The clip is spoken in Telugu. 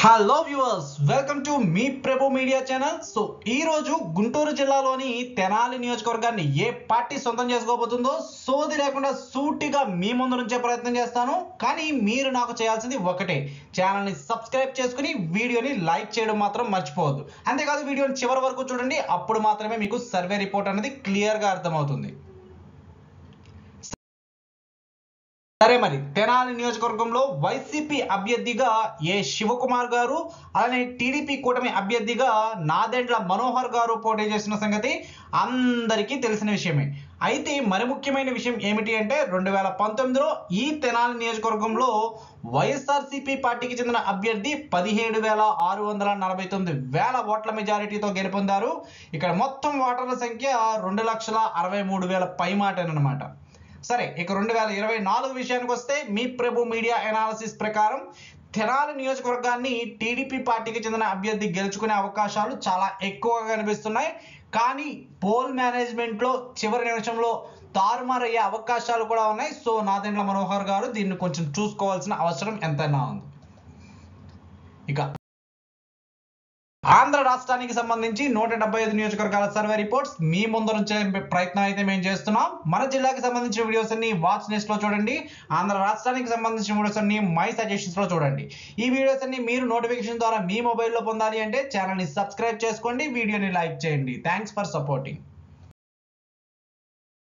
హలో వ్యూవర్స్ వెల్కమ్ టు మీ ప్రభు మీడియా ఛానల్ సో ఈ రోజు గుంటూరు జిల్లాలోని తెనాలి నియోజకవర్గాన్ని ఏ పార్టీ సొంతం చేసుకోబోతుందో సోది లేకుండా సూటిగా మీ ముందు నుంచే ప్రయత్నం చేస్తాను కానీ మీరు నాకు చేయాల్సింది ఒకటే ఛానల్ని సబ్స్క్రైబ్ చేసుకుని వీడియోని లైక్ చేయడం మాత్రం మర్చిపోవద్దు అంతేకాదు వీడియోని చివరి వరకు చూడండి అప్పుడు మాత్రమే మీకు సర్వే రిపోర్ట్ అనేది క్లియర్గా అర్థమవుతుంది సరే మరి తెనాలి నియోజకవర్గంలో వైసీపీ అభ్యర్థిగా ఏ శివకుమార్ గారు అలానే టీడీపీ కూటమి అభ్యర్థిగా నాదెండ్ల మనోహర్ గారు పోటీ చేసిన సంగతి అందరికీ తెలిసిన విషయమే అయితే మరి ముఖ్యమైన విషయం ఏమిటి అంటే రెండు వేల పంతొమ్మిదిలో ఈ తెనాలి నియోజకవర్గంలో వైఎస్ఆర్సీపీ పార్టీకి చెందిన అభ్యర్థి పదిహేడు వేల ఆరు వందల నలభై తొమ్మిది వేల ఓట్ల మెజారిటీతో గెలుపొందారు ఇక్కడ మొత్తం ఓటర్ల సంఖ్య రెండు లక్షల అరవై మూడు వేల పైమాటనమాట సరే ఇక రెండు వేల ఇరవై నాలుగు విషయానికి వస్తే మీ ప్రభు మీడియా ఎనాలిసిస్ ప్రకారం తెనాలి నియోజకవర్గాన్ని టీడీపీ పార్టీకి చెందిన అభ్యర్థి గెలుచుకునే అవకాశాలు చాలా ఎక్కువగా కనిపిస్తున్నాయి కానీ పోల్ మేనేజ్మెంట్లో చివరి నిమిషంలో తారుమారయ్యే అవకాశాలు కూడా ఉన్నాయి సో నాదెండ్ల మనోహర్ గారు దీన్ని కొంచెం చూసుకోవాల్సిన అవసరం ఎంతైనా ఉంది ఇక ఆంధ్ర రాష్ట్రానికి సంబంధించి నూట డెబ్బై ఐదు నియోజకవర్గాల సర్వే రిపోర్ట్స్ మీ ముందు నుంచే ప్రయత్నం అయితే మేము చేస్తున్నాం మన జిల్లాకి సంబంధించిన వీడియోస్ అన్ని వాచ్ నెస్ట్ లో చూడండి ఆంధ్ర రాష్ట్రానికి సంబంధించిన వీడియోస్ అన్ని మై సజెషన్స్ లో చూడండి ఈ వీడియోస్ అన్ని మీరు నోటిఫికేషన్ ద్వారా మీ మొబైల్లో పొందాలి అంటే ఛానల్ని సబ్స్క్రైబ్ చేసుకోండి వీడియోని లైక్ చేయండి థ్యాంక్స్ ఫర్ సపోర్టింగ్